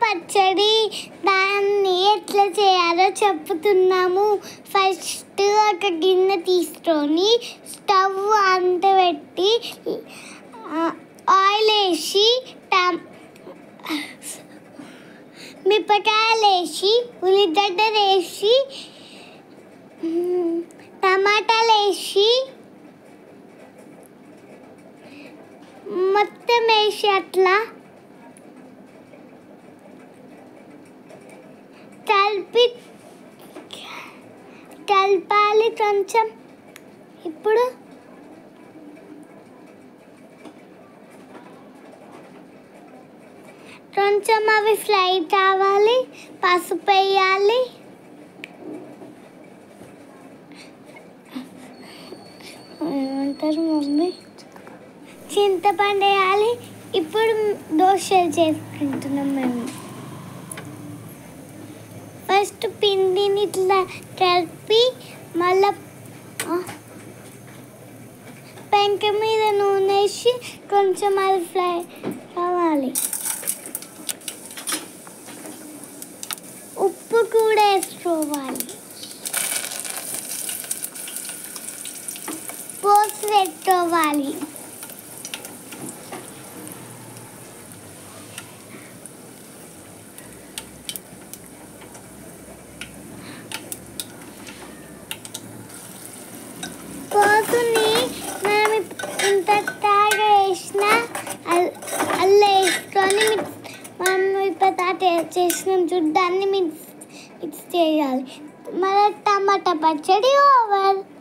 పచ్చడి దాన్ని ఎట్లా చేయాలో చెప్తున్నాము ఫస్ట్ ఒక గిన్నె తీసుకొని స్టవ్ అంత పెట్టి ఆ, ఆయిల్ వేసి టమ్ మిరపకాయలు వేసి ఉల్లిగడ్డలు వేసి మ్, టమాటాలు వేసి మొత్తం వేసి అట్లా కలిపి కలపాలి కొంచెం ఇప్పుడు కొంచెం అవి ఫ్రై కావాలి పసుపు వేయాలి ఏమంటారు మమ్మీ చింతపండు వేయాలి ఇప్పుడు దోశలు చేసుకుంటున్నాం మేము ఫస్ట్ పిండిని ఇట్లా కలిపి మళ్ళా ఆ, పెంక మీద నూనె వేసి కొంచెం అది ఫ్రై కావాలి ఉప్పు కూడా వేసుకోవాలి పోసి పెట్టుకోవాలి పోసుని మనం ఇంత తాగా వేసిన అల్ల వేసుకొని మిక్స్ మనం ఇప్పుడు తాట చేసిన చూడ్డాన్ని మిక్స్ మిక్స్ చేయాలి మన టమాటా పచ్చడి ఓవర్